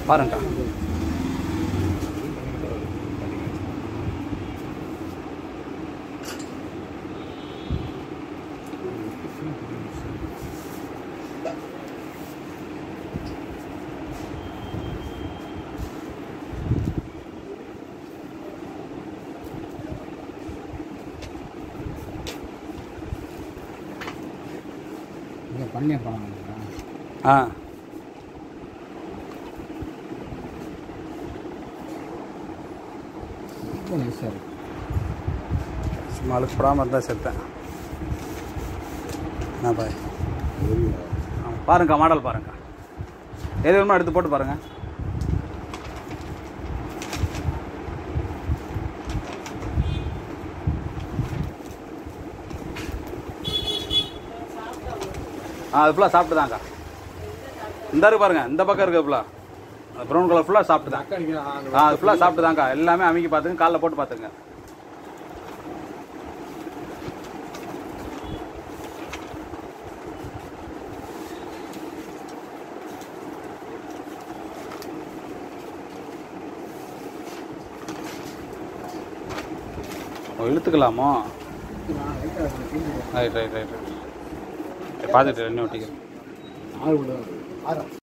பாருங்கக்கா இங்கே பண்ணே பழம் ஆ ரொம்ப நைஸாக இருக்கு சும்மா அழுப்படாமல் இருந்தால் செத்தேன் என்ன பாய் ஆ, பாருங்கக்கா மாடல் பாருங்கக்கா எது வேணுமோ எடுத்து போட்டு பாருங்க ஆ அது ஃபுல்லாக சாப்பிட்டு தான்க்கா இந்த இருக்கு பாருங்க இந்த பக்கம் இருக்கு ஃபுல்லாக ப்ரௌன் கலர் ஃபுல்லாக சாப்பிட்டு தான் அக்கா நீங்கள் ஆ அது ஃபுல்லாக சாப்பிட்டு தான்க்கா எல்லாமே அமைக்கி பார்த்துங்க காலைல போட்டு பார்த்துங்க ஓ இழுத்துக்கலாமோ ரைட் ரைட் ரைட் ரைட் பார்த்துட்டு என்ன ஒட்டிக்கிறேன் ஆறு விட ஆறு